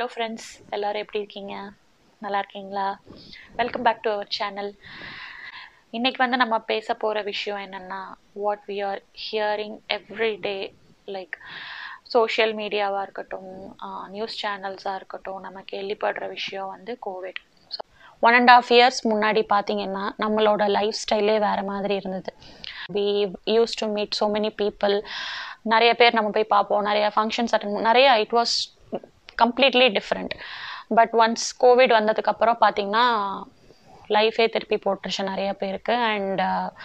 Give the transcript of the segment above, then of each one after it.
Hello friends எல்லோரும் எப்படி இருக்கீங்க நல்லா இருக்கீங்களா welcome back to our channel இன்னைக்கு வந்து நம்ம பேச போகிற விஷயம் என்னென்னா what we are hearing every day like social மீடியாவாக இருக்கட்டும் நியூஸ் சேனல்ஸாக இருக்கட்டும் நம்ம கேள்விப்படுற விஷயம் வந்து COVID one and half years முன்னாடி பார்த்தீங்கன்னா நம்மளோட லைஃப் ஸ்டைலே வேறு மாதிரி இருந்தது we use to meet so many people நிறைய பேர் நம்ம போய் பார்ப்போம் நிறைய ஃபங்க்ஷன்ஸ் அட்டன் நிறைய it was completely different but once COVID வந்ததுக்கப்புறம் பார்த்தீங்கன்னா லைஃபே திருப்பி போட்டுருச்சு நிறைய பேருக்கு and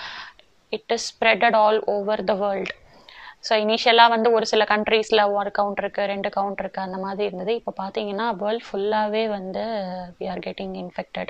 it is spreaded all over the world so இனிஷியலாக வந்து ஒரு சில கண்ட்ரீஸில் ஒரு கவுண்ட் இருக்குது ரெண்டு கவுண்ட் இருக்குது அந்த மாதிரி இருந்தது இப்போ பார்த்தீங்கன்னா வேர்ல்ட் ஃபுல்லாகவே வந்து we are getting infected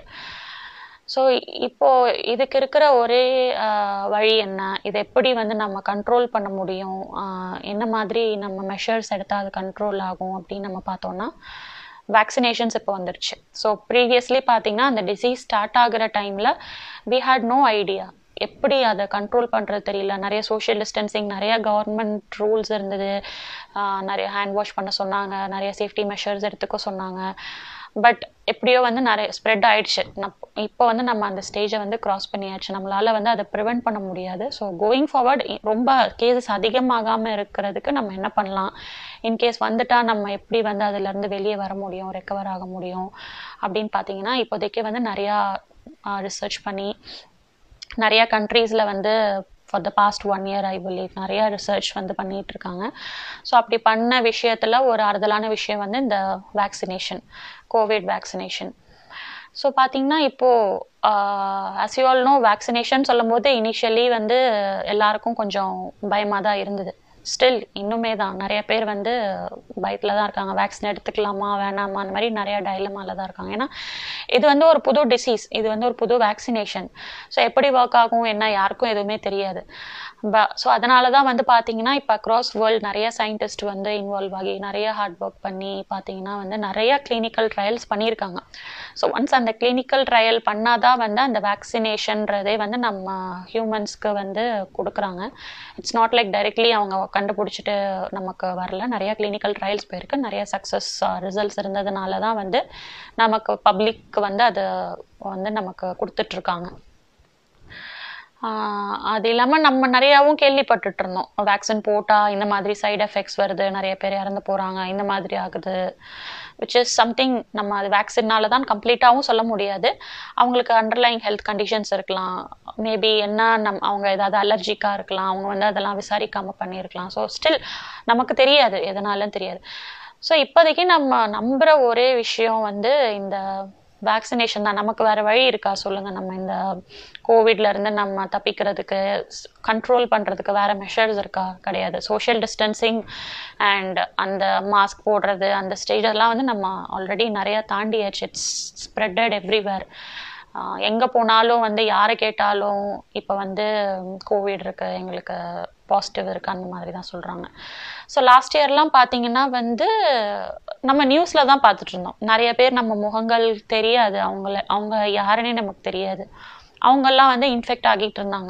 so இப்போது இதுக்கு இருக்கிற ஒரே வழி என்ன இதை எப்படி வந்து நம்ம கண்ட்ரோல் பண்ண முடியும் என்ன மாதிரி நம்ம மெஷர்ஸ் எடுத்தால் அது கண்ட்ரோல் ஆகும் அப்படின்னு நம்ம பார்த்தோன்னா வேக்சினேஷன்ஸ் இப்போ வந்துருச்சு ஸோ ப்ரீவியஸ்லி பார்த்தீங்கன்னா அந்த டிசீஸ் ஸ்டார்ட் ஆகிற டைமில் வி ஹேட் நோ ஐடியா எப்படி அதை கண்ட்ரோல் பண்ணுறது தெரியல நிறைய சோஷியல் டிஸ்டன்சிங் நிறைய கவர்மெண்ட் ரூல்ஸ் இருந்தது நிறைய ஹேண்ட் வாஷ் பண்ண சொன்னாங்க நிறைய சேஃப்டி மெஷர்ஸ் எடுத்துக்க சொன்னாங்க பட் எப்படியோ வந்து நிறைய ஸ்ப்ரெட் ஆயிடுச்சு இப்போ வந்து நம்ம அந்த ஸ்டேஜை வந்து கிராஸ் பண்ணியாச்சு நம்மளால வந்து அதை ப்ரிவெண்ட் பண்ண முடியாது ஸோ கோயிங் ஃபார்வர்ட் ரொம்ப கேசஸ் அதிகமாகாமல் இருக்கிறதுக்கு நம்ம என்ன பண்ணலாம் இன்கேஸ் வந்துட்டா நம்ம எப்படி வந்து அதுலேருந்து வெளியே வர முடியும் ரெக்கவர் ஆக முடியும் அப்படின்னு பார்த்தீங்கன்னா இப்போதைக்கு வந்து நிறையா ரிசர்ச் பண்ணி நிறையா கண்ட்ரீஸில் வந்து for the past one year I believe நிறையா ரிசர்ச் வந்து பண்ணிகிட்டு இருக்காங்க ஸோ அப்படி பண்ண விஷயத்தில் ஒரு ஆறுதலான விஷயம் வந்து இந்த வேக்சினேஷன் கோவிட் வேக்சினேஷன் ஸோ பார்த்தீங்கன்னா இப்போது as you all know vaccination சொல்லும் போது இனிஷியலி வந்து எல்லாருக்கும் கொஞ்சம் பயமாக தான் இருந்தது ஸ்டில் இன்னுமே தான் நிறைய பேர் வந்து பயத்தில் தான் இருக்காங்க வேக்சின் எடுத்துக்கலாமா வேணாமா அந்த மாதிரி நிறைய டைலமாவில் தான் இருக்காங்க ஏன்னா இது வந்து ஒரு புது டிசீஸ் இது வந்து ஒரு புது வேக்சினேஷன் ஸோ எப்படி ஒர்க் ஆகும் என்ன யாருக்கும் எதுவுமே தெரியாது ப ஸோ அதனால தான் வந்து பார்த்தீங்கன்னா இப்போ அக்ராஸ் வேர்ல்டு நிறைய சயின்டிஸ்ட் வந்து இன்வால்வ் ஆகி நிறைய ஹார்ட் ஒர்க் பண்ணி பார்த்தீங்கன்னா வந்து நிறைய கிளினிக்கல் ட்ரையல்ஸ் பண்ணியிருக்காங்க ஸோ ஒன்ஸ் அந்த கிளினிக்கல் ட்ரையல் பண்ணாதான் வந்து அந்த வேக்சினேஷன்றதே வந்து நம்ம ஹியூமன்ஸ்க்கு வந்து கொடுக்குறாங்க இட்ஸ் நாட் லைக் டைரெக்ட்லி அவங்க கண்டுபிடிச்சிட்டு நமக்கு வரல நிறைய கிளினிக்கல் ட்ரையல்ஸ் போயிருக்கு நிறைய சக்ஸஸ் ரிசல்ட்ஸ் இருந்ததுனால தான் வந்து நமக்கு பப்ளிக் வந்து அதை வந்து நமக்கு கொடுத்துட்ருக்காங்க அது இல்லாமல் நம்ம நிறையாவும் கேள்விப்பட்டுட்டு இருந்தோம் வேக்சின் போட்டால் இந்த மாதிரி சைடு எஃபெக்ட்ஸ் வருது நிறைய பேர் இறந்து போகிறாங்க இந்த மாதிரி ஆகுது விச் இஸ் சம்திங் நம்ம அது வேக்சின்னால தான் கம்ப்ளீட்டாகவும் சொல்ல முடியாது அவங்களுக்கு அண்டர்லைங் ஹெல்த் கண்டிஷன்ஸ் இருக்கலாம் மேபி என்ன நம் அவங்க ஏதாவது அலர்ஜிக்காக இருக்கலாம் அவங்க வந்து அதெல்லாம் விசாரிக்காமல் பண்ணியிருக்கலாம் ஸோ ஸ்டில் நமக்கு தெரியாது எதனாலும் தெரியாது ஸோ இப்போதைக்கு நம்ம நம்புகிற ஒரே விஷயம் வந்து இந்த வேக்சினேஷன் தான் நமக்கு வேறு வழி இருக்கா சொல்லுங்கள் நம்ம இந்த கோவிட்ல இருந்து நம்ம தப்பிக்கிறதுக்கு கண்ட்ரோல் பண்ணுறதுக்கு வேறு மெஷர்ஸ் இருக்கா கிடையாது சோஷியல் டிஸ்டன்சிங் அண்ட் அந்த மாஸ்க் போடுறது அந்த ஸ்டேஜெல்லாம் வந்து நம்ம ஆல்ரெடி நிறையா தாண்டியாச்சு இட்ஸ் ஸ்ப்ரெட்டட் எவ்ரிவேர் எங்கே போனாலும் வந்து யாரை கேட்டாலும் இப்போ வந்து கோவிட் இருக்குது எங்களுக்கு பாசிட்டிவ் இருக்குது அந்த மாதிரி தான் சொல்கிறாங்க ஸோ லாஸ்ட் இயர்லாம் பார்த்தீங்கன்னா வந்து நம்ம நியூஸில் தான் பார்த்துட்டு இருந்தோம் நிறைய பேர் நம்ம முகங்கள் தெரியாது அவங்கள அவங்க யாருன்னே நமக்கு தெரியாது அவங்கெல்லாம் வந்து இன்ஃபெக்ட் ஆகிட்டு இருந்தாங்க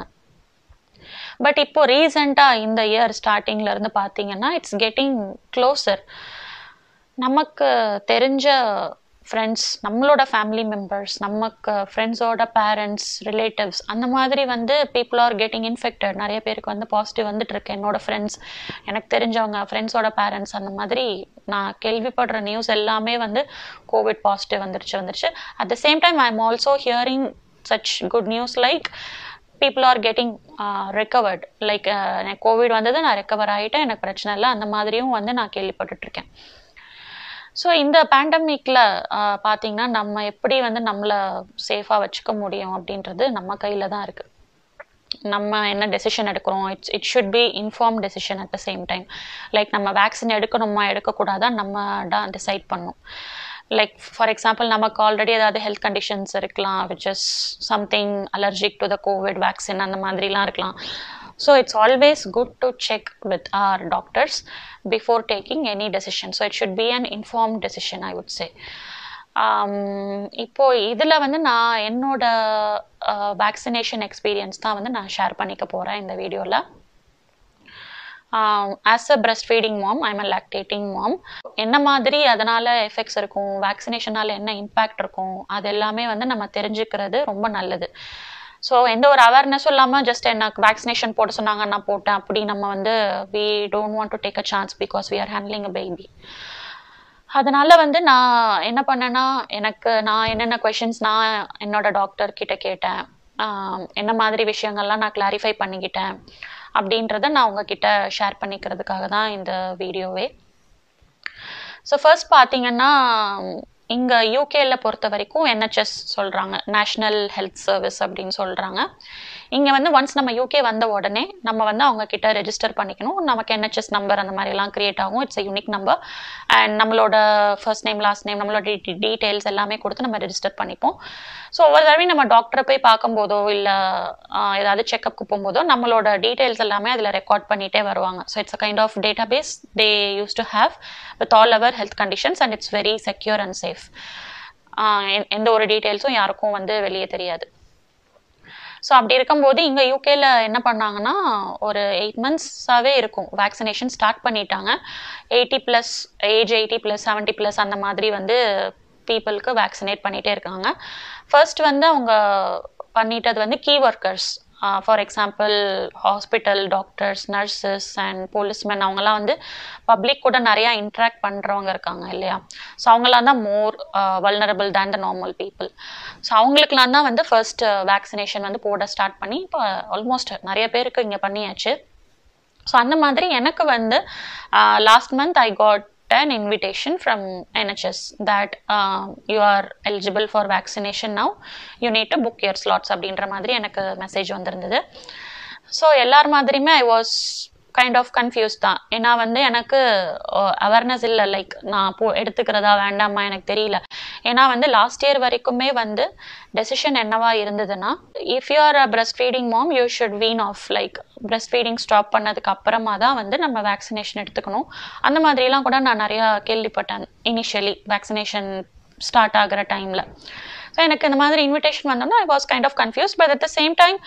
பட் இப்போ ரீசண்டாக இந்த இயர் ஸ்டார்டிங்கில் இருந்து பார்த்தீங்கன்னா இட்ஸ் கெட்டிங் க்ளோசர் நமக்கு தெரிஞ்ச ஃப்ரெண்ட்ஸ் நம்மளோட ஃபேமிலி மெம்பர்ஸ் நமக்கு ஃப்ரெண்ட்ஸோட பேரண்ட்ஸ் ரிலேட்டிவ்ஸ் அந்த மாதிரி வந்து பீப்புள் ஆர் கெட்டிங் இன்ஃபெக்டட் நிறைய பேருக்கு வந்து பாசிட்டிவ் வந்துட்டுருக்கு என்னோட ஃப்ரெண்ட்ஸ் எனக்கு தெரிஞ்சவங்க ஃப்ரெண்ட்ஸோட பேரண்ட்ஸ் அந்த மாதிரி நான் கேள்விப்படுற நியூஸ் எல்லாமே வந்து கோவிட் பாசிட்டிவ் வந்துருச்சு வந்துருச்சு at the same time I am also hearing such good news like people are getting recovered like எனக்கு கோவிட் வந்தது நான் ரெக்கவர் ஆகிட்டேன் எனக்கு பிரச்சனை இல்லை அந்த மாதிரியும் வந்து நான் கேள்விப்பட்டுட்ருக்கேன் ஸோ இந்த பேண்டமிக்கில் பார்த்தீங்கன்னா நம்ம எப்படி வந்து நம்மளை சேஃபாக வச்சுக்க முடியும் அப்படின்றது நம்ம கையில் தான் இருக்குது நம்ம என்ன டெசிஷன் எடுக்கிறோம் it's it should be inform decision at the same time like நம்ம வேக்சின் எடுக்கணுமா எடுக்கக்கூடாதா நம்ம தான் டிசைட் பண்ணணும் லைக் ஃபார் எக்ஸாம்பிள் நமக்கு ஆல்ரெடி ஏதாவது ஹெல்த் கண்டிஷன்ஸ் இருக்கலாம் which is something allergic to the COVID vaccine அந்த மாதிரிலாம் இருக்கலாம் so it's always good to check with our doctors before taking any decision so it should be an inform decision I would say இப்போ இதில் வந்து நான் என்னோட vaccination experience தான் வந்து நான் ஷேர் பண்ணிக்க போகிறேன் இந்த வீடியோவில் as a breast feeding mom I'm a lactating mom என்ன மாதிரி அதனால் எஃபெக்ட்ஸ் இருக்கும் வேக்சினேஷனால் என்ன இம்பேக்ட் இருக்கும் அது எல்லாமே வந்து நம்ம தெரிஞ்சுக்கிறது ரொம்ப நல்லது ஸோ எந்த ஒரு அவேர்னஸும் இல்லாமல் ஜஸ்ட் எனக்கு வேக்சினேஷன் போட சொன்னாங்க நான் போட்டேன் அப்படி நம்ம வந்து we don't want to take a chance because we are handling a baby அதனால வந்து நான் என்ன பண்ணேன்னா எனக்கு நான் என்னென்ன கொஷின்ஸ் நான் என்னோட டாக்டர் கிட்ட கேட்டேன் ஆஹ் என்ன மாதிரி விஷயங்கள்லாம் நான் கிளாரிஃபை பண்ணிக்கிட்டேன் அப்படின்றத நான் உங்ககிட்ட ஷேர் பண்ணிக்கிறதுக்காக தான் இந்த வீடியோவே ஸோ ஃபர்ஸ்ட் பார்த்தீங்கன்னா இங்கே யூகேல பொறுத்த வரைக்கும் என்ஹெச்எஸ் சொல்கிறாங்க நேஷ்னல் ஹெல்த் சர்வீஸ் அப்படின்னு சொல்கிறாங்க இங்கே வந்து ஒன்ஸ் நம்ம யூகே வந்த உடனே நம்ம வந்து அவங்க கிட்ட ரெஜிஸ்டர் பண்ணிக்கணும் நமக்கு என்ஹெச்எஸ் நம்பர் அந்த மாதிரிலாம் கிரியேட் ஆகும் இட்ஸ் யூனிக் நம்பர் அண்ட் நம்மளோட ஃபர்ஸ்ட் நேம் லாஸ்ட் நேம் நம்மளோட டீட்டெயில்ஸ் எல்லாமே கொடுத்து நம்ம ரெஜிஸ்டர் பண்ணிப்போம் ஸோ ஒவ்வொரு தடவையும் நம்ம டாக்டரை போய் பார்க்கும்போதோ இல்லை ஏதாவது செக்கப்புக்கு போகும்போதோ நம்மளோட டீட்டெயில்ஸ் எல்லாமே அதில் ரெக்கார்ட் பண்ணிகிட்டே வருவாங்க so it's a kind of database they use to have with all our health conditions and it's very secure and safe எந்த ஒரு டீட்டெயில்ஸும் யாருக்கும் வந்து வெளியே தெரியாது ஸோ அப்படி இருக்கும்போது இங்கே யூகேல என்ன பண்ணாங்கன்னா ஒரு எயிட் மந்த்ஸாகவே இருக்கும் வேக்சினேஷன் ஸ்டார்ட் பண்ணிட்டாங்க eighty plus age eighty plus seventy plus அந்த மாதிரி வந்து பீப்புளுக்கு வேக்சினேட் பண்ணிகிட்டே இருக்காங்க ஃபர்ஸ்ட் வந்து அவங்க பண்ணிட்டது வந்து key workers for example hospital doctors nurses and policeman அவங்கெல்லாம் வந்து பப்ளிக் கூட நிறையா இன்ட்ராக்ட் பண்ணுறவங்க இருக்காங்க இல்லையா ஸோ அவங்களாம் தான் more vulnerable than the normal people so அவங்களுக்குலாம் தான் வந்து ஃபர்ஸ்ட் வேக்சினேஷன் வந்து போட ஸ்டார்ட் பண்ணி இப்போ ஆல்மோஸ்ட் நிறைய பேருக்கு இங்கே பண்ணியாச்சு ஸோ அந்த மாதிரி எனக்கு வந்து last month I got an invitation from NHS that uh, you are eligible for vaccination now. You need to book your slots அப்படின்ற மாதிரி எனக்கு மெசேஜ் வந்திருந்தது ஸோ எல்லார் மாதிரியுமே I was kind of confuse தான் ஏன்னா வந்து எனக்கு அவேர்னஸ் இல்லை லைக் நான் போ எடுத்துக்கிறதா வேண்டாமா எனக்கு தெரியல ஏன்னா வந்து லாஸ்ட் இயர் வரைக்குமே வந்து டெசிஷன் என்னவா இருந்ததுன்னா if you are a breast feeding mom you should wean off like breast feeding stop பண்ணதுக்கு அப்புறமா தான் வந்து நம்ம வேக்சினேஷன் எடுத்துக்கணும் அந்த மாதிரிலாம் கூட நான் நிறையா கேள்விப்பட்டேன் இனிஷியலி வேக்சினேஷன் ஸ்டார்ட் ஆகிற டைமில் ஸோ எனக்கு இந்த மாதிரி இன்விடேஷன் வந்தோம்னா I was kind of confuse but at the same time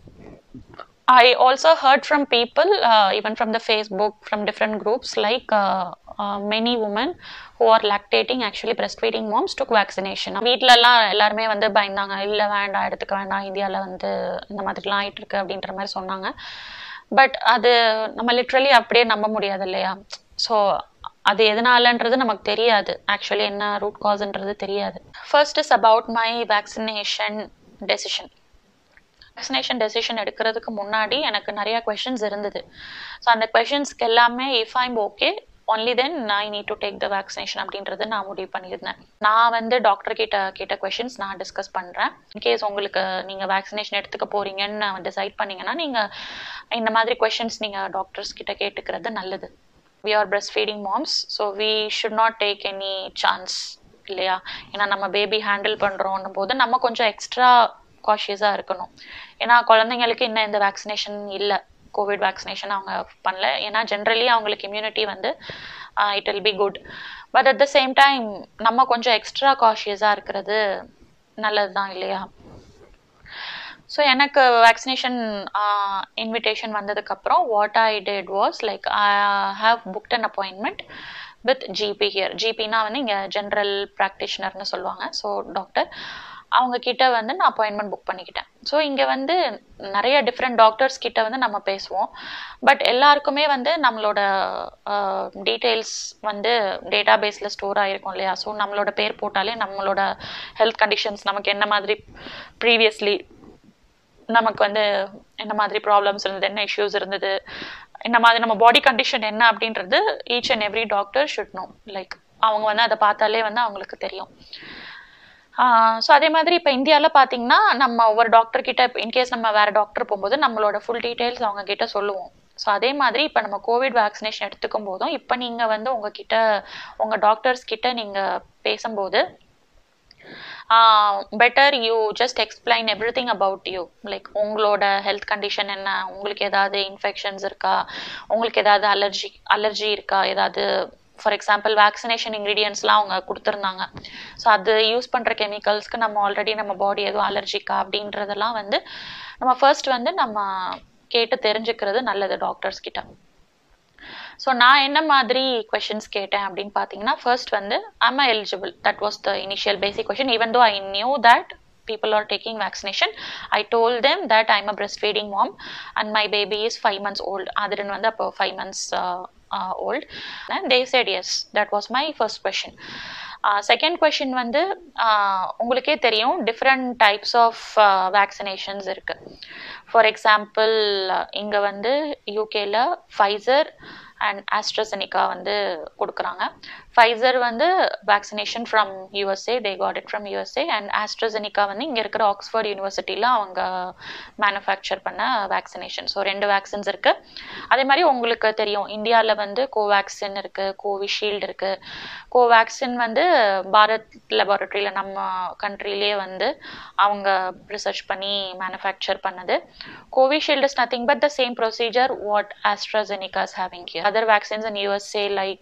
I also heard from people, uh, even from the Facebook, from different groups, like uh, uh, many women who are lactating, actually breastfeeding moms took vaccination. வீட்டிலலாம் எல்லாருமே வந்து பயந்தாங்க இல்லை வேண்டாம் எடுத்துக்க வேண்டாம் இந்தியாவில் வந்து இந்த மாதிரிலாம் ஆயிட்டு இருக்கு அப்படின்ற மாதிரி சொன்னாங்க பட் அது நம்ம லிட்ரலி அப்படியே நம்ப முடியாது இல்லையா ஸோ அது எதனாலன்றது நமக்கு தெரியாது ஆக்சுவலி என்ன ரூட் காஸ்ன்றது தெரியாது first is about my vaccination decision vaccination decision எடுக்கிறதுக்கு முன்னாடி எனக்கு நிறைய கொஷின்ஸ் இருந்தது ஸோ அந்த கொஷின்ஸ்க்கு எல்லாமே if I'm okay only then I need to take the vaccination அப்படின்றது நான் முடிவு பண்ணியிருந்தேன் நான் வந்து டாக்டர் கிட்ட கேட்ட கொஷின்ஸ் நான் டிஸ்கஸ் பண்ணுறேன் இன்கேஸ் உங்களுக்கு நீங்கள் வேக்சினேஷன் எடுத்துக்க போறீங்கன்னு டிசைட் பண்ணீங்கன்னா நீங்கள் இந்த மாதிரி கொஷின்ஸ் நீங்கள் டாக்டர்ஸ் கிட்ட கேட்டுக்கிறது நல்லது we are breast feeding moms so we should not take any chance இல்லையா ஏன்னா நம்ம பேபி ஹேண்டில் பண்ணுறோன்னும் போது நம்ம கொஞ்சம் எக்ஸ்ட்ரா காஷியஸாக இருக்கணும் ஏன்னா குழந்தைங்களுக்கு இன்னும் எந்த வேக்சினேஷன் இல்லை கோவிட் வேக்சினேஷன் அவங்க பண்ணல ஏன்னா ஜென்ரலி அவங்களுக்கு இம்யூனிட்டி வந்து it will be good but at the same time நம்ம கொஞ்சம் எக்ஸ்ட்ரா காஷியஸாக இருக்கிறது நல்லது தான் இல்லையா ஸோ எனக்கு வேக்சினேஷன் இன்விடேஷன் வந்ததுக்கப்புறம் what I did was like I have booked an appointment with GP here ஜிபினா வந்து இங்கே ஜென்ரல் ப்ராக்டிஷனர்னு சொல்லுவாங்க ஸோ டாக்டர் அவங்க கிட்ட வந்து நான் அப்பாயின்மெண்ட் புக் பண்ணிக்கிட்டேன் ஸோ இங்கே வந்து நிறைய டிஃப்ரெண்ட் டாக்டர்ஸ் கிட்ட வந்து நம்ம பேசுவோம் பட் எல்லாருக்குமே வந்து நம்மளோட டீட்டெயில்ஸ் வந்து டேட்டா பேஸில் ஸ்டோர் ஆகிருக்கும் இல்லையா ஸோ நம்மளோட பேர் போட்டாலே நம்மளோட ஹெல்த் கண்டிஷன்ஸ் நமக்கு என்ன மாதிரி ப்ரீவியஸ்லி நமக்கு வந்து என்ன மாதிரி ப்ராப்ளம்ஸ் இருந்தது என்ன இஷ்யூஸ் இருந்தது இந்த மாதிரி நம்ம பாடி கண்டிஷன் என்ன அப்படின்றது each and every doctor should know like அவங்க வந்து அதை பார்த்தாலே வந்து அவங்களுக்கு தெரியும் ஸோ அதே மாதிரி இப்போ இந்தியாவில் பார்த்தீங்கன்னா நம்ம ஒவ்வொரு டாக்டர் கிட்ட இன்கேஸ் நம்ம வேற டாக்டர் போகும்போது நம்மளோட ஃபுல் டீட்டெயில்ஸ் அவங்க கிட்ட சொல்லுவோம் ஸோ அதே மாதிரி இப்போ நம்ம கோவிட் வேக்சினேஷன் எடுத்துக்கும் போதும் இப்போ நீங்கள் வந்து உங்ககிட்ட உங்கள் டாக்டர்ஸ் கிட்ட நீங்கள் பேசும்போது better you just explain everything about you like உங்களோட ஹெல்த் கண்டிஷன் என்ன உங்களுக்கு ஏதாவது இன்ஃபெக்ஷன்ஸ் இருக்கா உங்களுக்கு ஏதாவது அலர்ஜி அலர்ஜி இருக்கா ஏதாவது ஃபார் எக்ஸாம்பிள் வேக்சினேஷன் இன்க்ரீடியன்ஸ்லாம் அவங்க கொடுத்துருந்தாங்க ஸோ அது யூஸ் பண்ணுற கெமிக்கல்ஸ்க்கு நம்ம ஆல்ரெடி நம்ம பாடி எதுவும் அலர்ஜிக்கா அப்படின்றதெல்லாம் வந்து நம்ம ஃபர்ஸ்ட் வந்து நம்ம கேட்டு தெரிஞ்சுக்கிறது நல்லது டாக்டர்ஸ் கிட்ட ஸோ நான் என்ன மாதிரி கொஷின்ஸ் கேட்டேன் அப்படின்னு பார்த்தீங்கன்னா ஃபர்ஸ்ட் வந்து I'm eligible that was the initial basic question even though I knew that people are taking vaccination i told them that i'm a breastfeeding mom and my baby is 5 months old adrian வந்து அப்போ 5 months uh, uh, old and they said yes that was my first question second uh, question வந்து uh, உங்களுக்கே தெரியும் different types of vaccinations இருக்கு for example இங்கே வந்து யூகேல Pfizer and AstraZeneca வந்து கொடுக்குறாங்க ஃபைசர் வந்து vaccination from USA they got it from USA and AstraZeneca வந்து இங்கே இருக்கிற ஆக்ஸ்ஃபோர்ட் யூனிவர்சிட்டியில் அவங்க மேனுஃபேக்சர் பண்ண வேக்சினேஷன் ஸோ ரெண்டு வேக்சின்ஸ் இருக்குது அதே மாதிரி உங்களுக்கு தெரியும் இந்தியாவில் வந்து கோவேக்சின் இருக்குது கோவிஷீல்டு இருக்குது கோவேக்சின் வந்து பாரத் லெபார்டரியில் நம்ம கண்ட்ரிலேயே வந்து அவங்க ரிசர்ச் பண்ணி மேனுஃபேக்சர் பண்ணது Covishield is nothing but the same procedure what AstraZeneca is having here other vaccines in USA like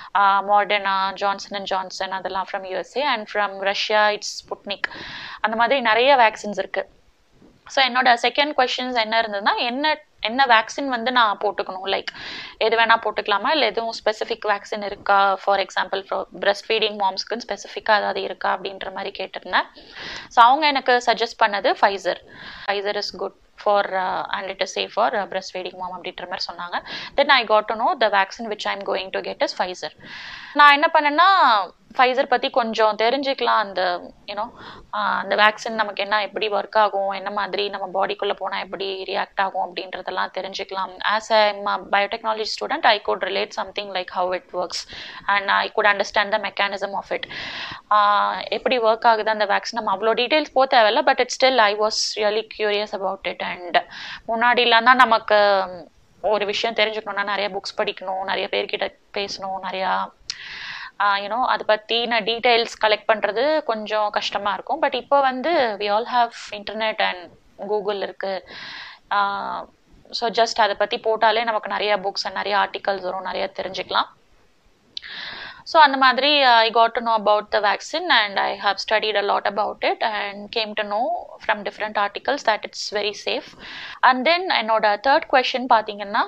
Moderna Johnson and Johnson அதெல்லாம் from USA and from Russia it's Sputnik அந்த மாதிரி நிறைய வேக்சின்ஸ் இருக்கு so என்னோட second questions என்ன இருந்ததுன்னா என்ன என்ன வேக்சின் வந்து நான் போட்டுக்கணும் லைக் எது வேணா போட்டுக்கலாமா இல்லை எதுவும் ஸ்பெசிஃபிக் வேக்சின் இருக்கா ஃபார் எக்ஸாம்பிள் பிரஸ்ட் ஃபீடிங் மாம்ஸ்க்குன்னு ஸ்பெசிஃபிக்காக ஏதாவது இருக்கா அப்படின்ற மாதிரி கேட்டிருந்தேன் ஸோ அவங்க எனக்கு சஜஸ்ட் பண்ணது Pfizer Pfizer is good for and it is safe for breast feeding mom அப்படின்ற மாதிரி சொன்னாங்க then I got to know the vaccine which I am going to get is Pfizer நான் என்ன பண்ணேன்னா ஃபைசர் பற்றி கொஞ்சம் தெரிஞ்சுக்கலாம் அந்த யூனோ அந்த வேக்சின் நமக்கு என்ன எப்படி ஒர்க் ஆகும் என்ன மாதிரி நம்ம பாடிக்குள்ளே போனால் எப்படி ரியாக்ட் ஆகும் அப்படின்றதெல்லாம் தெரிஞ்சுக்கலாம் as a biotechnology student I could relate something like how it works and I could understand the mechanism of it எப்படி ஒர்க் ஆகுது அந்த வேக்சின் நம்ம அவ்வளோ டீட்டெயில்ஸ் போக தேவையில்ல but it still I was really curious about it and முன்னாடிலாம் தான் நமக்கு ஒரு விஷயம் தெரிஞ்சுக்கணும்னா நிறைய புக்ஸ் படிக்கணும் நிறைய பேர்கிட்ட பேசணும் நிறையா யூனோ அதை பற்றின டீட்டெயில்ஸ் கலெக்ட் பண்ணுறது கொஞ்சம் கஷ்டமாக இருக்கும் பட் இப்போ வந்து we all have internet and Google இருக்குது ஸோ ஜஸ்ட் அதை பற்றி போட்டாலே நமக்கு நிறைய புக்ஸ் அண்ட் நிறைய ஆர்டிகல்ஸ் வரும் நிறைய தெரிஞ்சுக்கலாம் ஸோ அந்த மாதிரி I got to know about the vaccine and I have studied a lot about it and came to know from different articles that it's very safe and then என்னோட third question பார்த்தீங்கன்னா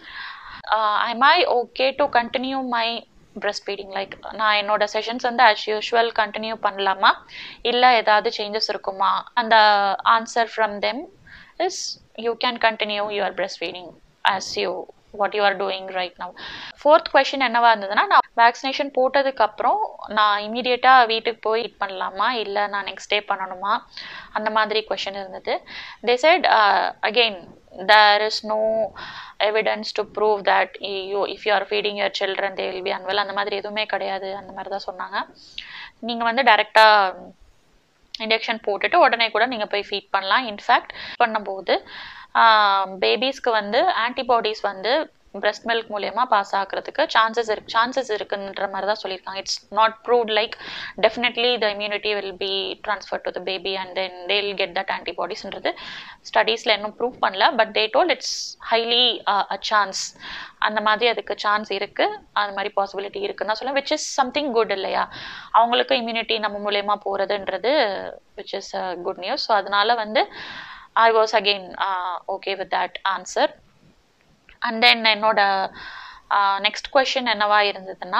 I'm I okay to continue my breast feeding like நான் என்னோட sessions வந்து as usual continue பண்ணலாமா இல்லை ஏதாவது changes இருக்குமா அந்த answer from them is you can continue your breast feeding as you what you are doing right now fourth question என்னவா இருந்ததுன்னா நான் வேக்சினேஷன் போட்டதுக்கு அப்புறம் நான் இமீடியட்டாக வீட்டுக்கு போய் இட் பண்ணலாமா இல்லை நான் நெக்ஸ்ட் டே பண்ணணுமா அந்த மாதிரி கொஷின் இருந்தது they said again there is no evidence to prove that you if you are feeding your children they will be unwell அந்த மாதிரி எதுவுமே கிடையாது அந்த மாதிரி தான் சொன்னாங்க நீங்கள் வந்து டைரெக்டாக இன்ஜெக்ஷன் போட்டுட்டு உடனே கூட நீங்கள் போய் ஃபீட் பண்ணலாம் இன்ஃபேக்ட் பண்ணும்போது பேபிஸ்க்கு வந்து ஆன்டிபாடிஸ் வந்து பிரெஸ்ட் மில்க் மூலயமா பாஸ் ஆகிறதுக்கு சான்சஸ் இருக்கு சான்சஸ் இருக்குன்ற மாதிரி தான் சொல்லியிருக்காங்க it's not proved like definitely the immunity will be transfer to the baby and then they will get that ஆன்டிபாடிஸ்ன்றது ஸ்டடீஸில் இன்னும் ப்ரூவ் பண்ணல but they told it's highly a chance அந்த மாதிரி அதுக்கு சான்ஸ் இருக்குது அந்த மாதிரி பாசிபிலிட்டி இருக்குன்னு சொல்ல விச் இஸ் சம்திங் குட் இல்லையா அவங்களுக்கு இம்யூனிட்டி நம்ம மூலயமா போகிறதுன்றது which is good news so அதனால வந்து I was again okay with that answer and then என்னோட நெக்ஸ்ட் கொஷின் என்னவா இருந்ததுன்னா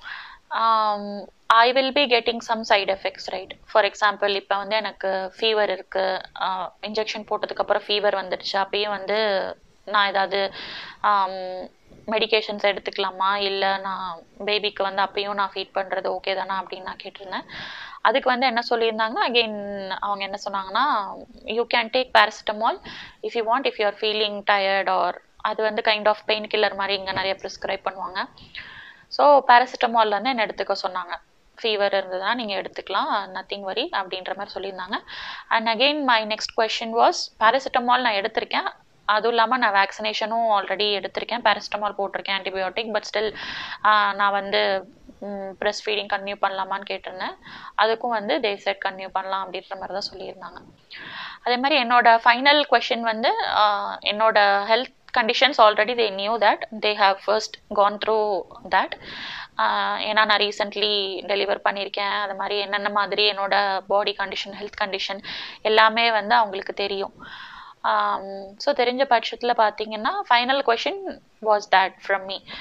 I will be getting some side effects right for example இப்போ வந்து எனக்கு ஃபீவர் இருக்குது இன்ஜெக்ஷன் போட்டதுக்கப்புறம் ஃபீவர் வந்துடுச்சு அப்பயும் வந்து நான் ஏதாவது மெடிகேஷன்ஸ் எடுத்துக்கலாமா இல்லை நான் பேபிக்கு வந்து அப்பயும் நான் ஃபீட் பண்ணுறது ஓகே தானா அப்படின்னு நான் கேட்டிருந்தேன் அதுக்கு வந்து என்ன சொல்லியிருந்தாங்கன்னா அகெயின் அவங்க என்ன சொன்னாங்கன்னா you can take paracetamol if you want if you are feeling tired or அது வந்து கைண்ட் ஆஃப் பெயின் கில்லர் மாதிரி இங்கே நிறைய ப்ரிஸ்கிரைப் பண்ணுவாங்க ஸோ பேராசிட்டமால் வந்து என்ன எடுத்துக்க சொன்னாங்க ஃபீவர் இருந்ததுன்னா நீங்கள் எடுத்துக்கலாம் நத்திங் வரி அப்படின்ற மாதிரி சொல்லியிருந்தாங்க and again my next question was paracetamol நான் எடுத்திருக்கேன் அதுவும் இல்லாமல் நான் வேக்சினேஷனும் ஆல்ரெடி எடுத்திருக்கேன் பேராசிட்டமால் போட்டிருக்கேன் ஆன்டிபயோட்டிக் பட் ஸ்டில் நான் வந்து ப்ரெஸ் ஃபீடிங் கன்டினியூ பண்ணலாமான்னு கேட்டிருந்தேன் அதுக்கும் வந்து தே செட் கன்டினியூ பண்ணலாம் அப்படின்ற மாதிரி தான் சொல்லியிருந்தாங்க அதே மாதிரி என்னோட ஃபைனல் கொஷின் வந்து என்னோட health conditions already they knew that they have first gone through that ஏன்னா நான் ரீசெண்ட்லி டெலிவர் பண்ணியிருக்கேன் அது மாதிரி என்னென்ன மாதிரி என்னோட பாடி கண்டிஷன் ஹெல்த் கண்டிஷன் எல்லாமே வந்து அவங்களுக்கு தெரியும் ஸோ தெரிஞ்ச பட்சத்தில் பார்த்தீங்கன்னா final question was that from me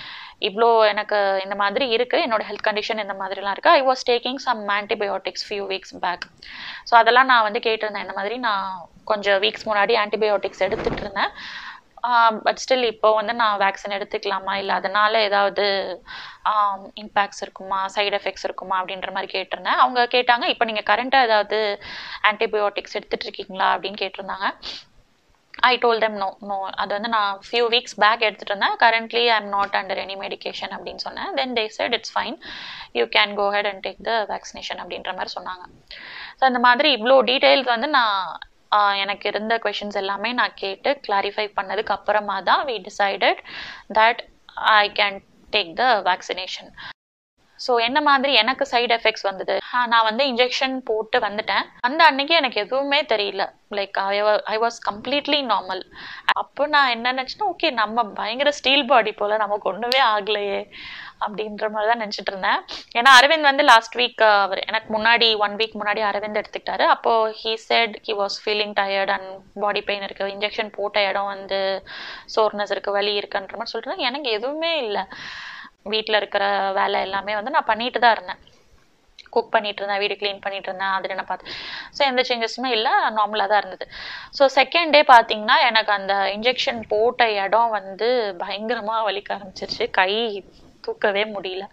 இவ்வளோ எனக்கு இந்த மாதிரி இருக்குது என்னோட ஹெல்த் கண்டிஷன் இந்த மாதிரிலாம் இருக்குது I was taking some antibiotics few weeks back so அதெல்லாம் நான் வந்து கேட்டிருந்தேன் இந்த மாதிரி நான் கொஞ்சம் வீக்ஸ் முன்னாடி ஆன்டிபயோட்டிக்ஸ் எடுத்துகிட்டு இருந்தேன் பட் ஸ்டில் இப்போ வந்து நான் வேக்சின் எடுத்துக்கலாமா இல்லை அதனால ஏதாவது இம்பேக்ட்ஸ் இருக்குமா சைடு எஃபெக்ட்ஸ் இருக்குமா அப்படின்ற மாதிரி கேட்டிருந்தேன் அவங்க கேட்டாங்க இப்போ நீங்கள் கரண்ட்டாக ஏதாவது ஆன்டிபயோட்டிக்ஸ் எடுத்துட்டு இருக்கீங்களா அப்படின்னு கேட்டிருந்தாங்க I told them no no அது வந்து நான் ஃபியூ வீக்ஸ் பேக் எடுத்துகிட்டு இருந்தேன் currently I am not under any medication அப்படின்னு சொன்னேன் then they said it's fine you can go ahead and take the vaccination அப்படின்ற மாதிரி சொன்னாங்க ஸோ அந்த மாதிரி இவ்வளோ டீட்டெயில்ஸ் வந்து நான் எனக்கு இருந்த கொஷின்ஸ் எல்லாமே நான் கேட்டு கிளாரிஃபை பண்ணதுக்கு அப்புறமா தான் we decided that I can take the vaccination so என்ன மாதிரி எனக்கு சைடு எஃபெக்ட்ஸ் வந்தது நான் வந்து இன்ஜெக்ஷன் போட்டு வந்துட்டேன் அந்த அன்னைக்கு எனக்கு எதுவுமே தெரியல like I was completely normal அப்போ நான் என்ன நினச்சேன்னா ஓகே நம்ம பயங்கர ஸ்டீல் பாடி போல் நமக்கு ஒன்றுமே ஆகலையே அப்படின்ற மாதிரி தான் நினச்சிட்டு இருந்தேன் ஏன்னா அரவிந்த் வந்து லாஸ்ட் வீக் அவர் எனக்கு முன்னாடி ஒன் வீக் முன்னாடி அரவிந்த் எடுத்துக்கிட்டாரு அப்போது he said he was feeling tired and body pain இருக்குது இன்ஜெக்ஷன் போட்ட இடம் வந்து சோர்னஸ் இருக்குது வலி இருக்குன்ற மாதிரி சொல்லிட்டு எனக்கு எதுவுமே இல்லை வீட்டில் இருக்கிற வேலை எல்லாமே வந்து நான் பண்ணிட்டு தான் இருந்தேன் குக் பண்ணிட்டு இருந்தேன் வீடு க்ளீன் பண்ணிட்டு இருந்தேன் அதில் என்ன பார்த்து ஸோ எந்த சேஞ்சஸுமே இல்லை நார்மலாக தான் இருந்தது ஸோ செகண்ட் டே பார்த்தீங்கன்னா எனக்கு அந்த இன்ஜெக்ஷன் போட்ட இடம் வந்து பயங்கரமாக வலிக்க ஆரம்பிச்சிருச்சு கை தூக்கவே முடியல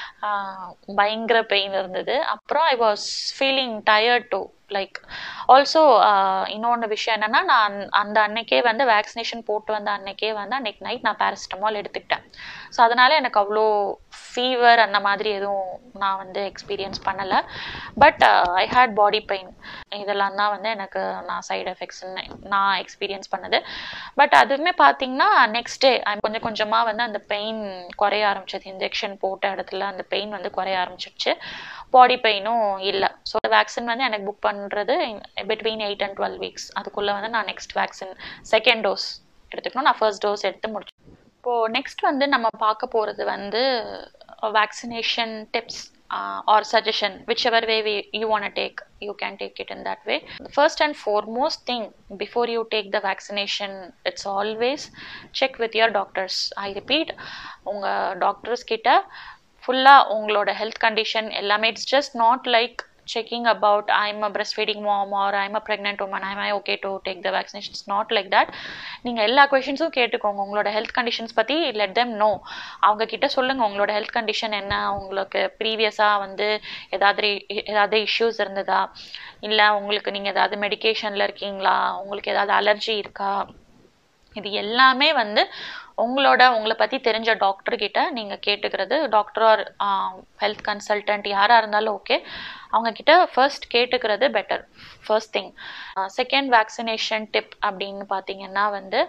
பயங்கர பெயின் இருந்தது அப்புறம் I was feeling tired to like also இன்னொன்று விஷயம் என்னென்னா நான் அந்த அன்னைக்கே வந்து வேக்சினேஷன் போட்டு வந்த அன்னைக்கே வந்து அன்னைக்கு நைட் நான் பேரசிட்டமால் எடுத்துக்கிட்டேன் ஸோ அதனால எனக்கு அவ்வளோ ஃபீவர் அந்த மாதிரி எதுவும் நான் வந்து எக்ஸ்பீரியன்ஸ் பண்ணலை but I hate body pain இதெல்லாம் தான் வந்து எனக்கு நான் சைடு எஃபெக்ட்ஸ்ன்னு நான் எக்ஸ்பீரியன்ஸ் பண்ணது பட் அதுவுமே பார்த்தீங்கன்னா நெக்ஸ்ட் டே கொஞ்சம் கொஞ்சமாக வந்து அந்த பெயின் குறைய ஆரம்பிச்சது இன்ஜெக்ஷன் போட்ட இடத்துல அந்த பெயின் வந்து குறைய ஆரம்பிச்சிருச்சு பாடி பெயினும் இல்லை ஸோ வேக்சின் வந்து எனக்கு புக் பண்ணுறது between eight and twelve weeks அதுக்குள்ளே வந்து நான் நெக்ஸ்ட் வேக்சின் செகண்ட் டோஸ் எடுத்துக்கணும் நான் ஃபர்ஸ்ட் டோஸ் எடுத்து முடிச்சேன் இப்போது நெக்ஸ்ட் வந்து நம்ம பார்க்க போகிறது வந்து vaccination tips or suggestion whichever way we you want take you can take it in that way. The first and foremost thing before you take the vaccination, it's always check with your doctors. I repeat, உங்கள் doctors கிட்ட ஃபுல்லாக உங்களோட health condition எல்லாமே it's just not like checking about I'm a breastfeeding mom or I'm a pregnant woman, am I okay to take the vaccination? It's not like that. நீங்கள் எல்லா கொஷின்ஸும் கேட்டுக்கோங்க உங்களோட ஹெல்த் கண்டிஷன்ஸ் பற்றி லெட் தெம் நோ அவங்க கிட்ட சொல்லுங்கள் உங்களோட ஹெல்த் கண்டிஷன் என்ன உங்களுக்கு ப்ரீவியஸாக வந்து ஏதாவது ஏதாவது இஷ்யூஸ் இருந்ததா இல்லை உங்களுக்கு நீங்கள் ஏதாவது மெடிக்கேஷனில் இருக்கீங்களா உங்களுக்கு ஏதாவது அலர்ஜி இருக்கா இது எல்லாமே வந்து உங்களோட உங்களை பற்றி தெரிஞ்ச டாக்டர் கிட்ட நீங்கள் கேட்டுக்கிறது டாக்டர் ஆர் ஹெல்த் கன்சல்டன்ட் யாராக இருந்தாலும் ஓகே அவங்க கிட்ட ஃபர்ஸ்ட் கேட்டுக்கிறது better first thing second vaccination tip அப்படின்னு பார்த்தீங்கன்னா வந்து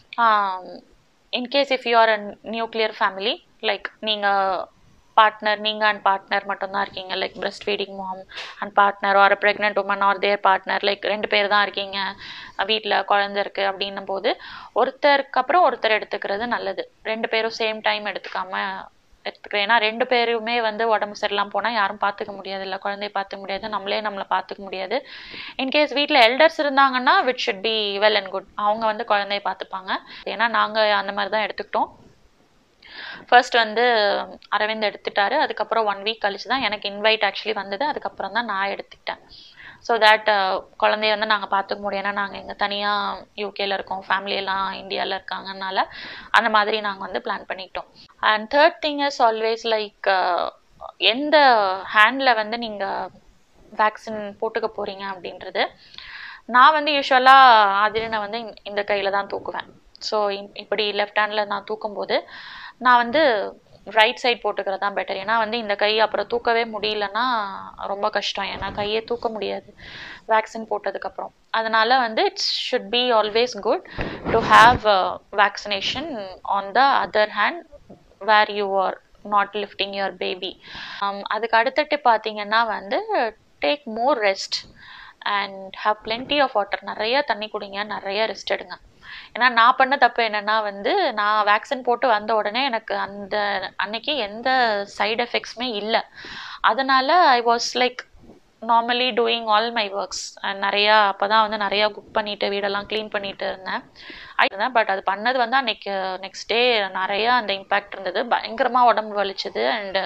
in case if you are a nuclear family like நீங்கள் பார்ட்னர் நீங்கள் அண்ட் பார்ட்னர் மட்டும்தான் இருக்கீங்க like breast feeding mom and partner or pregnant woman or their partner like ரெண்டு பேர் தான் இருக்கீங்க வீட்டில் குழந்த இருக்குது அப்படின்னும் போது ஒருத்தருக்கு அப்புறம் ஒருத்தர் எடுத்துக்கிறது நல்லது ரெண்டு பேரும் சேம் டைம் எடுத்துக்காம எடுத்துக்கிறேன் ஏன்னா ரெண்டு பேருமே வந்து உடம்பு சரியில்லாம போனால் யாரும் பார்த்துக்க முடியாது இல்லை குழந்தைய பார்த்துக்க முடியாது நம்மளே நம்மளை பார்த்துக்க முடியாது இன்கேஸ் வீட்டில் எல்டர்ஸ் இருந்தாங்கன்னா we'd should be well and good அவங்க வந்து குழந்தைய பார்த்துப்பாங்க ஏன்னா நாங்கள் அந்த மாதிரி தான் எடுத்துக்கிட்டோம் ஃபர்ஸ்ட் வந்து அரவிந்த் எடுத்துட்டாரு அதுக்கப்புறம் ஒன் வீக் கழிச்சு தான் எனக்கு இன்வைட் ஆக்சுவலி வந்தது அதுக்கப்புறம் தான் நான் எடுத்துக்கிட்டேன் ஸோ தேட் குழந்தைய வந்து நாங்கள் பார்த்துக்க முடியும் ஏன்னா நாங்கள் இங்கே தனியாக யூகேல இருக்கோம் ஃபேமிலியெல்லாம் இந்தியாவில் இருக்காங்கனால அந்த மாதிரி நாங்கள் வந்து பிளான் பண்ணிக்கிட்டோம் and third thing is always like எந்த ஹேண்டில் வந்து நீங்கள் வேக்சின் போட்டுக்க போகிறீங்க அப்படின்றது நான் வந்து யூஸ்வலாக அதிரனை வந்து இந்த கையில் தான் தூக்குவேன் ஸோ இப்படி லெஃப்ட் ஹேண்டில் நான் தூக்கும்போது நான் வந்து ரைட் சைட் போட்டுக்கிறது தான் பெட்டர் ஏன்னா வந்து இந்த கை அப்புறம் தூக்கவே முடியலன்னா ரொம்ப கஷ்டம் ஏன்னா கையே தூக்க முடியாது வேக்சின் போட்டதுக்கப்புறம் அதனால வந்து it's should be always good to have vaccination on the other hand where you are not lifting your baby அதுக்கு அடுத்தட்டு பார்த்தீங்கன்னா வந்து take more rest and have plenty of water நிறைய தண்ணி குடிங்க நிறைய ரெஸ்ட் எடுங்க ஏன்னா நான் பண்ண தப்பு என்னன்னா வந்து நான் வேக்சின் போட்டு வந்த உடனே எனக்கு அந்த அன்னைக்கு எந்த சைடு எஃபெக்ட்ஸுமே இல்லை அதனால I was like normally doing all my works நிறையா அப்போ தான் வந்து நிறையா குக் பண்ணிட்டு வீடெல்லாம் க்ளீன் பண்ணிட்டு இருந்தேன் இருந்தேன் பட் அது பண்ணது வந்து அன்னைக்கு நெக்ஸ்ட் டே நிறையா அந்த இம்பேக்ட் இருந்தது பயங்கரமாக உடம்பு வலிச்சுது அண்டு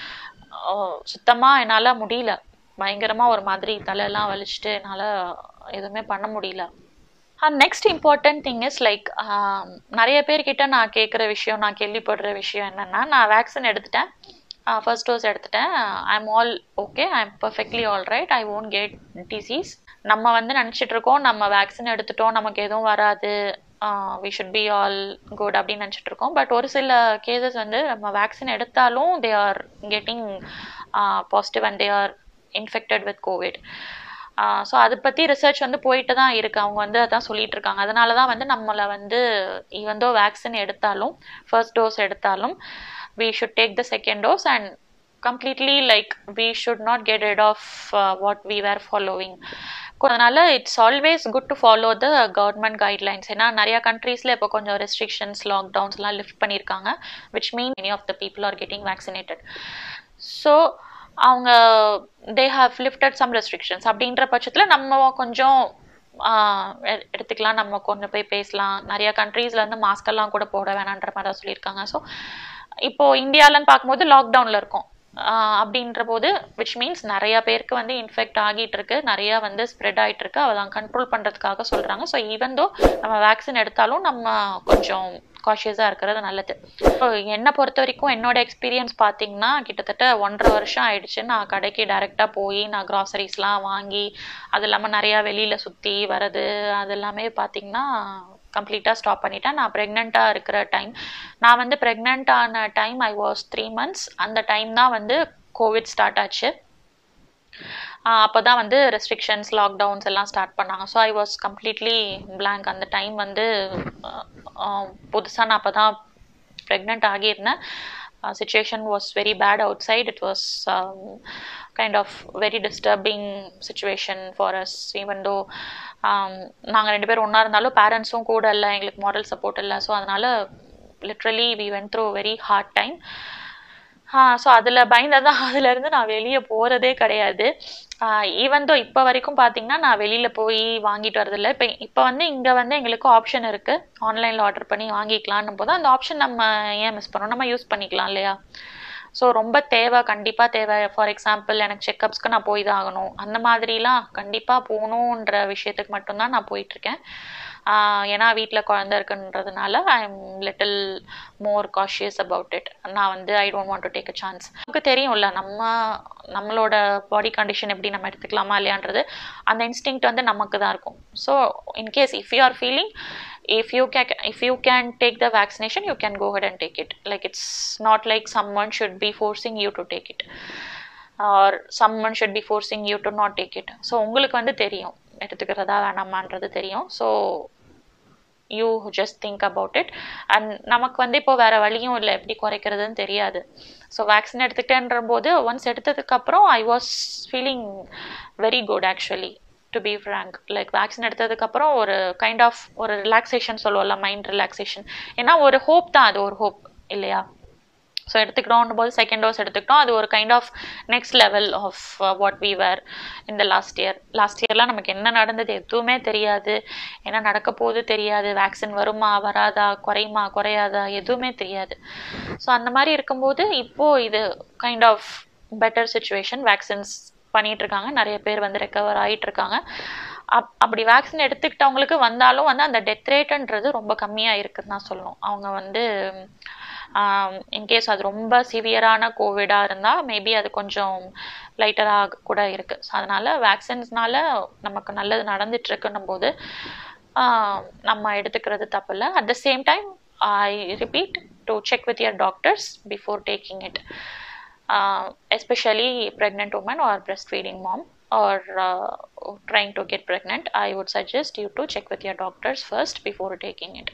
சுத்தமாக என்னால் முடியல பயங்கரமாக ஒரு மாதிரி தலையெல்லாம் வலிச்சுட்டு என்னால் எதுவுமே பண்ண முடியல and next important thing is like நிறைய பேர்கிட்ட நான் கேட்குற விஷயம் நான் கேள்விப்படுற விஷயம் என்னென்னா நான் வேக்சின் எடுத்துட்டேன் ஃபர்ஸ்ட் டோஸ் எடுத்துட்டேன் I am all okay I am perfectly all right I won't get disease நம்ம வந்து நினச்சிட்டு இருக்கோம் நம்ம வேக்சின் எடுத்துட்டோம் நமக்கு எதுவும் வராது we should be all good அப்படின்னு நினச்சிட்டு இருக்கோம் பட் ஒரு சில கேசஸ் வந்து நம்ம வேக்சின் எடுத்தாலும் they are getting positive and they are infected with COVID so அதை பற்றி ரிசர்ச் வந்து போயிட்டு தான் இருக்குது அவங்க வந்து அதான் சொல்லிட்டு இருக்காங்க அதனால தான் வந்து நம்மளை வந்து ஈவன் தோ வேக்சின் எடுத்தாலும் ஃபர்ஸ்ட் டோஸ் எடுத்தாலும் we should take the second dose and completely like we should not get rid of uh, what we were following அதனால it's always good to follow the government guidelines ஏன்னா நிறைய கண்ட்ரீஸில் இப்போ கொஞ்சம் restrictions லாக்டவுன்ஸ்லாம் lift பண்ணியிருக்காங்க which mean many of the people are getting vaccinated so அவங்க they have lifted some restrictions அப்படின்ற பட்சத்தில் நம்ம கொஞ்சம் எடுத்துக்கலாம் நம்ம கொஞ்சம் போய் பேசலாம் நிறைய கண்ட்ரீஸில் வந்து மாஸ்க் எல்லாம் கூட போட வேணான்ற மாதிரி தான் சொல்லியிருக்காங்க ஸோ இப்போ இந்தியாலன்னு பார்க்கும்போது லாக்டவுனில் இருக்கும் அப்படின்ற போது விச் மீன்ஸ் நிறைய பேருக்கு வந்து இன்ஃபெக்ட் ஆகிட்டு இருக்கு நிறைய வந்து ஸ்ப்ரெட் ஆகிட்டு இருக்கு அதான் கண்ட்ரோல் பண்ணுறதுக்காக சொல்கிறாங்க ஸோ ஈவன் தோ நம்ம வேக்சின் எடுத்தாலும் நம்ம கொஞ்சம் காஷியஸாக இருக்கிறது நல்லது என்னை பொறுத்த வரைக்கும் என்னோட எக்ஸ்பீரியன்ஸ் பார்த்தீங்கன்னா கிட்டத்தட்ட ஒன்றரை வருஷம் ஆயிடுச்சு நான் கடைக்கு டைரெக்டாக போய் நான் க்ராசரிஸ்லாம் வாங்கி அது இல்லாமல் நிறையா வெளியில் சுற்றி வர்றது அது எல்லாமே பார்த்தீங்கன்னா கம்ப்ளீட்டாக ஸ்டாப் பண்ணிட்டேன் நான் ப்ரெக்னெண்ட்டாக இருக்கிற டைம் நான் வந்து ப்ரெக்னென்ட் ஆன time I was three months அந்த டைம் தான் வந்து கோவிட் ஸ்டார்ட் ஆச்சு அப்போ தான் வந்து ரெஸ்ட்ரிக்ஷன்ஸ் லாக்டவுன்ஸ் எல்லாம் ஸ்டார்ட் பண்ணாங்க so I was completely blank அந்த டைம் வந்து புதுசாக நான் அப்போ தான் ப்ரெக்னென்ட் ஆகியிருந்தேன் situation was very bad outside it was kind of very disturbing situation for us even though நாங்கள் ரெண்டு பேரும் ஒன்றா இருந்தாலும் பேரண்ட்ஸும் கூட இல்லை எங்களுக்கு மாரல் சப்போர்ட் இல்லை ஸோ அதனால் literally we went through very hard time so அதில் பயந்ததான் அதுலேருந்து நான் வெளியே போகிறதே கிடையாது ஈவன் தோ இப்போ வரைக்கும் பார்த்தீங்கன்னா நான் வெளியில் போய் வாங்கிட்டு வரதில்லை இப்போ இப்போ வந்து இங்கே வந்து எங்களுக்கு ஆப்ஷன் இருக்குது ஆன்லைனில் ஆர்டர் பண்ணி வாங்கிக்கலான்னு போது அந்த ஆப்ஷன் நம்ம ஏன் மிஸ் பண்ணோம் நம்ம யூஸ் பண்ணிக்கலாம் இல்லையா ஸோ ரொம்ப தேவை கண்டிப்பாக தேவை ஃபார் எக்ஸாம்பிள் எனக்கு செக்கப்ஸ்க்கு நான் போய் தான் ஆகணும் அந்த மாதிரிலாம் கண்டிப்பாக போகணுன்ற விஷயத்துக்கு மட்டும்தான் நான் போயிட்டுருக்கேன் ஏன்னா வீட்டில் குழந்த இருக்குன்றதுனால I am little more cautious about it நான் வந்து I don't want to take a chance நமக்கு தெரியும்ல நம்ம நம்மளோட பாடி கண்டிஷன் எப்படி நம்ம எடுத்துக்கலாமா இல்லையான்றது அந்த இன்ஸ்டிங் வந்து நமக்கு தான் இருக்கும் so in case if you are feeling if you can if you can take the vaccination you can go ahead and take it like it's not like someone should be forcing you to take it or someone should be forcing you to not take it so உங்களுக்கு வந்து தெரியும் எடுத்துக்கிறதா வேணாமான்றது தெரியும் so you just think about it and நமக்கு வந்து இப்போ வேறு வழியும் இல்லை எப்படி குறைக்கிறதுன்னு தெரியாது ஸோ வேக்சின் எடுத்துக்கிட்டேன்ற போது ஒன்ஸ் எடுத்ததுக்கப்புறம் I was feeling very good actually to be frank like vaccine எடுத்ததுக்கப்புறம் ஒரு கைண்ட் ஆஃப் ஒரு ரிலாக்ஸேஷன் சொல்லுவோம்ல மைண்ட் ரிலாக்ஸேஷன் ஏன்னா ஒரு ஹோப் தான் அது ஒரு ஹோப் இல்லையா ஸோ எடுத்துக்கிட்டோம் போது செகண்ட் டோஸ் எடுத்துக்கிட்டோம் அது ஒரு kind of next level of what we were இந்த லாஸ்ட் இயர் லாஸ்ட் இயர்லாம் நமக்கு என்ன நடந்தது எதுவுமே தெரியாது என்ன நடக்க போகுது தெரியாது வேக்சின் வருமா வராதா குறையுமா குறையாதா எதுவுமே தெரியாது ஸோ அந்த மாதிரி இருக்கும்போது இப்போது இது kind of better situation vaccines பண்ணிட்டு இருக்காங்க நிறைய பேர் வந்து ரெக்கவர் ஆகிட்டு இருக்காங்க அப் அப்படி வேக்சின் எடுத்துக்கிட்டவங்களுக்கு வந்தாலும் வந்து அந்த டெத் ரேட்டுன்றது ரொம்ப கம்மியாக இருக்குதுன்னு தான் சொல்லணும் அவங்க வந்து இன்கேஸ் அது ரொம்ப சிவியரான கோவிடாக இருந்தால் மேபி அது கொஞ்சம் லைட்டராக கூட இருக்குது ஸோ அதனால் வேக்சின்ஸ்னால நமக்கு நல்லது நடந்துட்டு இருக்குன்னும் போது நம்ம எடுத்துக்கிறது தப்பில்லை at the same time I repeat to check with your doctors before taking it uh, especially pregnant woman or breastfeeding mom or uh, trying to get pregnant i would suggest you to check with your doctors first before taking it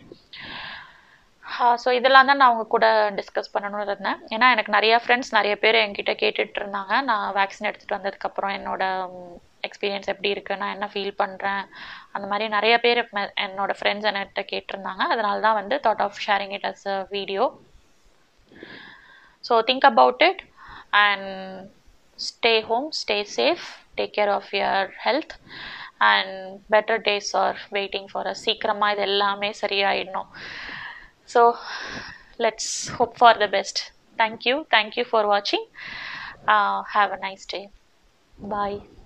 so இதெல்லாம் தான் நான் அவங்க கூட discuss பண்ணணும்னு இருந்தேன் ஏன்னா எனக்கு நிறைய ஃப்ரெண்ட்ஸ் நிறைய பேர் என்கிட்ட கேட்டுட்டு இருந்தாங்க நான் வேக்சின் எடுத்துகிட்டு வந்ததுக்கப்புறம் என்னோட எக்ஸ்பீரியன்ஸ் எப்படி இருக்குது நான் என்ன ஃபீல் பண்ணுறேன் அந்த மாதிரி நிறைய பேர் என்னோட ஃப்ரெண்ட்ஸ் என்கிட்ட கேட்டிருந்தாங்க அதனால தான் வந்து thought of sharing it as a video so think about it and stay home stay safe take care of your health and better days are waiting for a சீக்கிரமாக இது எல்லாமே சரியாயிடணும் so let's hope for the best thank you thank you for வாட்சிங் have a nice day bye